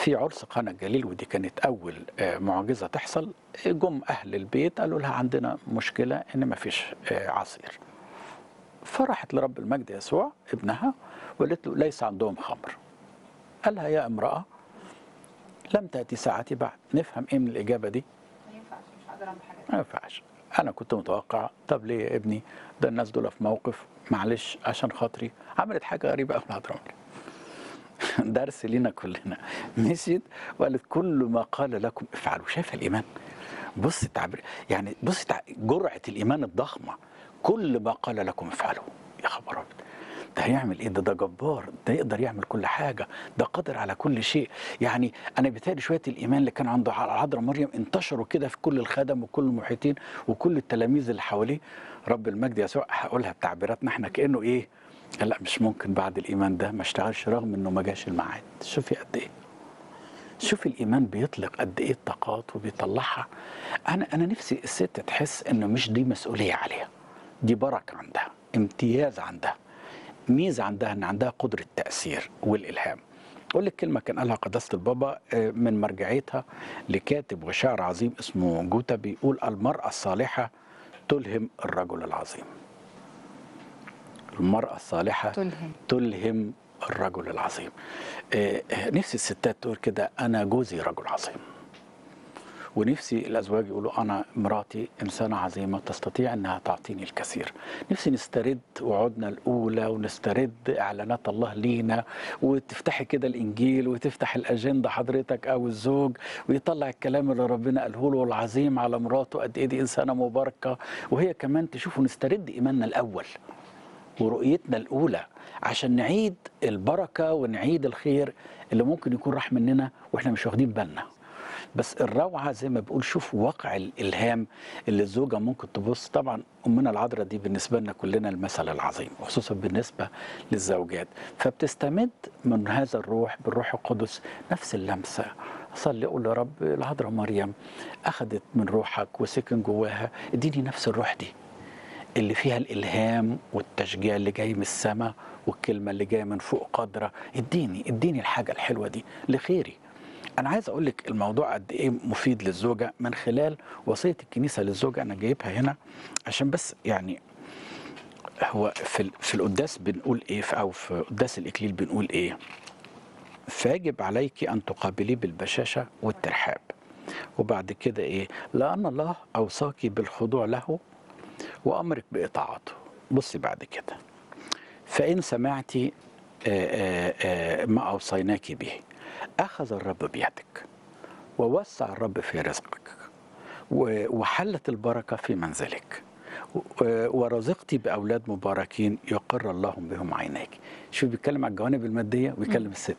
في عرس قنا الجليل ودي كانت اول آه، معجزه تحصل جم اهل البيت قالوا لها عندنا مشكله ان ما فيش آه، عصير فراحت لرب المجد يسوع ابنها وقالت له ليس عندهم خمر قالها يا امراه لم تاتي ساعتي بعد نفهم ايه من الاجابه دي ما ينفعش مش هقدر اعمل حاجه ما ينفعش انا كنت متوقع طب ليه يا ابني ده الناس دول في موقف معلش عشان خاطري عملت حاجه غريبه قوي العذراء درس لينا كلنا مشيت وقالت كل ما قال لكم افعلوا شايف الايمان بص التعبير يعني بص تع- جرعه الايمان الضخمه كل ما قال لكم افعلوا يا خبر أبيض. ده هيعمل ايه ده ده جبار ده يقدر يعمل كل حاجه ده قادر على كل شيء يعني انا بيتهيألي شويه الايمان اللي كان عنده على العذراء مريم انتشروا كده في كل الخدم وكل المحيطين وكل التلاميذ اللي حواليه رب المجد يسوع هقولها بتعبيراتنا احنا كانه ايه لا مش ممكن بعد الايمان ده ما اشتغلش رغم انه ما جاش الميعاد شوفي قد ايه شوف الايمان بيطلق قد ايه الطاقات وبيطلعها انا انا نفسي الست تحس انه مش دي مسؤوليه عليها دي بركه عندها امتياز عندها ميزه عندها ان عندها قدره تاثير والالهام اقول لك كلمه كان قالها قداسه البابا آه، من مرجعيتها لكاتب وشاعر عظيم اسمه جوتا بيقول المراه الصالحه تلهم الرجل العظيم المراه الصالحه تلهم تلهم الرجل العظيم آه، آه، نفسي الستات تقول كده انا جوزي رجل عظيم ونفسي الازواج يقولوا انا مراتي انسانه عظيمه تستطيع انها تعطيني الكثير نفسي نسترد وعودنا الاولى ونسترد اعلانات الله لينا وتفتحي كده الانجيل وتفتح الاجنده حضرتك او الزوج ويطلع الكلام اللي ربنا قاله له العظيم على مراته قد ايه دي انسانه مباركه وهي كمان تشوف ونسترد ايماننا الاول ورؤيتنا الأولى عشان نعيد البركة ونعيد الخير اللي ممكن يكون راح مننا وإحنا مش واخدين بالنا بس الروعة زي ما بقول شوف واقع الإلهام اللي الزوجة ممكن تبص طبعا أمنا العذراء دي بالنسبة لنا كلنا المثل العظيم وخصوصا بالنسبة للزوجات فبتستمد من هذا الروح بالروح القدس نفس اللمسة صلي أقول يا رب العذراء مريم أخذت من روحك وسكن جواها اديني نفس الروح دي اللي فيها الالهام والتشجيع اللي جاي من السماء والكلمه اللي جايه من فوق قدره اديني اديني الحاجه الحلوه دي لخيري انا عايز اقول لك الموضوع قد ايه مفيد للزوجه من خلال وصيه الكنيسه للزوجه انا جايبها هنا عشان بس يعني هو في ال- في القداس بنقول ايه في- او في قداس الاكليل بنقول ايه فيجب عليك ان تقابليه بالبشاشه والترحاب وبعد كده ايه لان الله اوصاك بالخضوع له وأمرك بإطاعته بصي بعد كده فإن سمعت آه، آه، آه، ما أوصيناك به أخذ الرب بيدك ووسع الرب في رزقك و- وحلت البركة في منزلك و- ورزقت بأولاد مباركين يقر الله بهم عينيك شو بيتكلم على الجوانب المادية ويكلم الست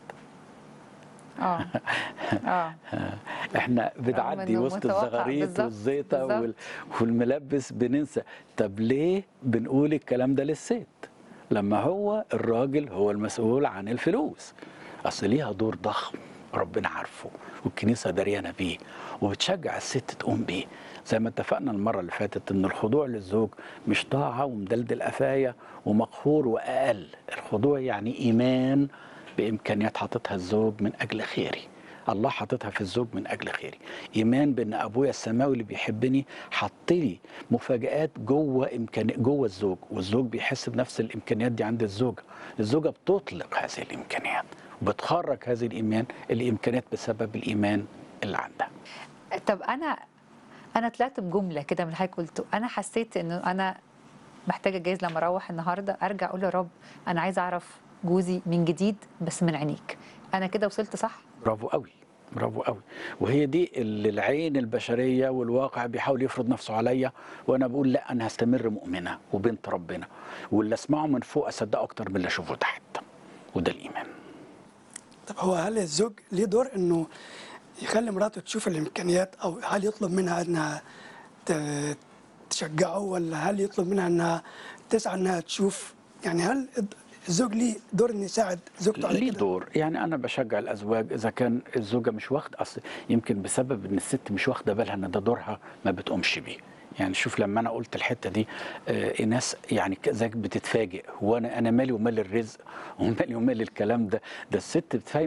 اه اه احنا بنعدي إنه وسط متوقع. الزغاريت بالظبط، والزيطه بالظبط. وال... والملبس بننسى طب ليه بنقول الكلام ده للست لما هو الراجل هو المسؤول عن الفلوس اصل ليها دور ضخم ربنا عارفه والكنيسه دريانه بيه وبتشجع الست تقوم بيه زي ما اتفقنا المره اللي فاتت ان الخضوع للزوج مش طاعه ومدلدل قفايا ومقهور واقل الخضوع يعني ايمان بامكانيات حاططها الزوج من اجل خيري الله حاططها في الزوج من اجل خيري ايمان بان ابويا السماوي اللي بيحبني حط لي مفاجات جوه امكان جوه الزوج والزوج بيحس بنفس الامكانيات دي عند الزوجه الزوجه بتطلق هذه الامكانيات وبتخرج هذه الايمان الامكانيات بسبب الايمان اللي عندها طب انا انا طلعت بجمله كده من اللي حضرتك قلته انا حسيت انه انا محتاجه جايز لما اروح النهارده ارجع اقول يا رب انا عايزه اعرف جوزي من جديد بس من عينيك انا كده وصلت صح برافو قوي برافو قوي وهي دي اللي العين البشريه والواقع بيحاول يفرض نفسه عليا وانا بقول لا انا هستمر مؤمنه وبنت ربنا واللي اسمعه من فوق اصدقه اكتر من اللي اشوفه تحت وده الايمان طب هو هل الزوج ليه دور انه يخلي مراته تشوف الامكانيات او هل يطلب منها انها ت- تشجعه ولا هل يطلب منها انها تسعى انها تشوف يعني هل الزوج ليه دور انه يساعد زوجته على ليه كده؟ دور يعني انا بشجع الازواج اذا كان الزوجه مش واخده اصل يمكن بسبب ان الست مش واخده بالها ان ده دورها ما بتقومش بيه يعني شوف لما انا قلت الحته دي آه ناس يعني زيك بتتفاجئ هو انا انا مالي ومال الرزق ومالي ومال الكلام ده ده الست بتفهم